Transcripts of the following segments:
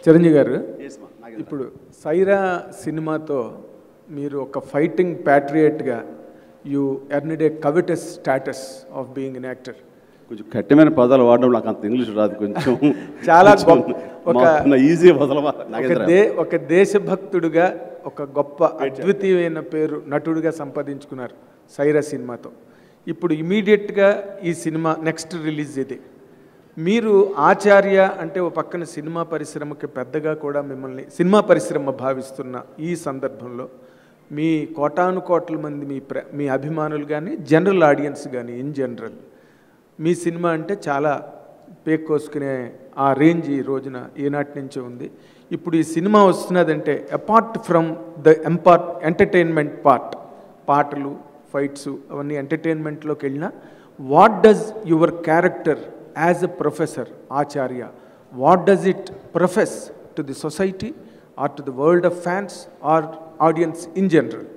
చిరంజీవి గారు ఇప్పుడు సైరా సినిమాతో మీరు ఒక ఫైటింగ్ ప్యాట్రియట్గా you earned a coveted status of being an actor కొంచెం కఠినమైన పదాలు వాడడం నాకు అంత ఇంగ్లీష్ రాదు కొంచెం చాలా గొప్ప- ఒక- ఈజీ పదలవా ఒక నాగేంద్ర దే ఒక దేశభక్తుడుగా ఒక గొప్ప అద్వితీయమైన పేరు నటుడిగా సంపాదించుకున్నారు సైరా సినిమాతో ఇప్పుడు ఇమీడియట్గా ఈ సినిమా నెక్స్ట్ రిలీజ్ ఇది మీరు ఆచార్య అంటే ఓ పక్కన సినిమా పరిశ్రమకి పెద్దగా కూడా మిమ్మల్ని సినిమా పరిశ్రమ భావిస్తున్న ఈ సందర్భంలో మీ కోటాను కోట్ల మంది మీ ప్ర మీ అభిమానులు కానీ జనరల్ ఆడియన్స్ కానీ ఇన్ జనరల్ మీ సినిమా అంటే చాలా పేక్ కోసుకునే ఆ రేంజ్ ఈ రోజున ఏనాటి నుంచో ఉంది ఇప్పుడు ఈ సినిమా వస్తున్నదంటే apart from the impart entertainment part పాటలు ఫైట్స్ అవన్నీ ఎంటర్టైన్మెంట్లోకి వెళ్ళినా what does your character as a professor Acharya what does it profess to the society or to the world of fans or audience in general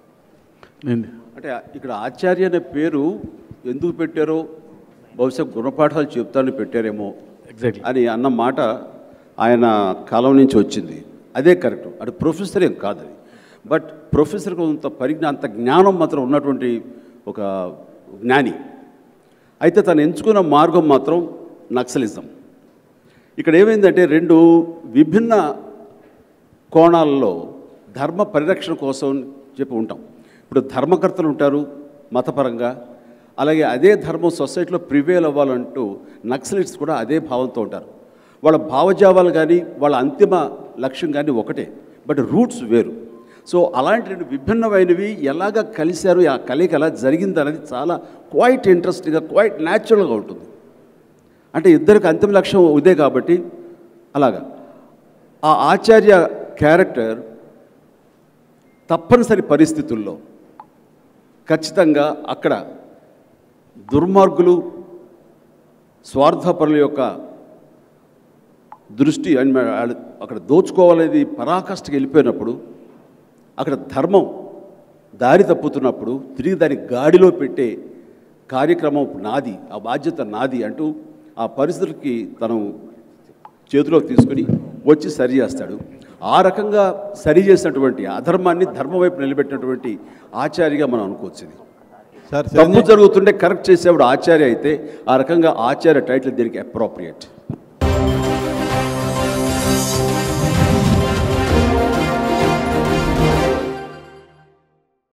అంటే ఇక్కడ ఆచార్య అనే పేరు ఎందుకు పెట్టారో బహుశా గుణపాఠాలు చెప్తానని పెట్టారేమో ఎగ్జాక్ట్లీ అని అన్న మాట ఆయన కాలం నుంచి వచ్చింది అదే కరెక్ట్ అది ప్రొఫెసర్ ఏం కాదు అది బట్ ప్రొఫెసర్కి అంత పరిజ్ఞా అంత జ్ఞానం మాత్రం ఉన్నటువంటి ఒక జ్ఞాని అయితే తను ఎంచుకున్న మార్గం మాత్రం నక్సలిజం ఇక్కడ ఏమైందంటే రెండు విభిన్న కోణాలలో ధర్మ పరిరక్షణ కోసం చెప్పి ఉంటాం ఇప్పుడు ధర్మకర్తలు ఉంటారు మతపరంగా అలాగే అదే ధర్మం సొసైటీలో ప్రివేల్ అవ్వాలంటూ నక్సలిట్స్ కూడా అదే భావంతో ఉంటారు వాళ్ళ భావజావాలు కానీ వాళ్ళ అంతిమ లక్ష్యం కానీ ఒకటే బట్ రూట్స్ వేరు సో అలాంటి రెండు విభిన్నమైనవి ఎలాగ కలిశారు ఆ కలయిక ఎలా జరిగింది అనేది చాలా క్వైట్ ఇంట్రెస్టింగ్గా క్వైట్ న్యాచురల్గా ఉంటుంది అంటే ఇద్దరికి అంతిమ లక్ష్యం ఇదే కాబట్టి అలాగా ఆ ఆచార్య క్యారెక్టర్ తప్పనిసరి పరిస్థితుల్లో ఖచ్చితంగా అక్కడ దుర్మార్గులు స్వార్థపరుల యొక్క దృష్టి అండ్ వాళ్ళు అక్కడ దోచుకోవాలనేది పరాకాష్ఠకి వెళ్ళిపోయినప్పుడు అక్కడ ధర్మం దారి తప్పుతున్నప్పుడు తిరిగి దాన్ని గాడిలో పెట్టే కార్యక్రమం నాది ఆ బాధ్యత నాది అంటూ ఆ పరిస్థితులకి తను చేతిలోకి తీసుకుని వచ్చి సరి చేస్తాడు ఆ రకంగా సరి చేసినటువంటి అధర్మాన్ని ధర్మం వైపు నిలబెట్టినటువంటి ఆచార్యగా మనం అనుకోవచ్చు ఇది సార్ తప్పు జరుగుతుంటే కరెక్ట్ చేసేవాడు ఆచార్య అయితే ఆ రకంగా ఆచార్య టైటిల్ దీనికి అప్రోప్రియేట్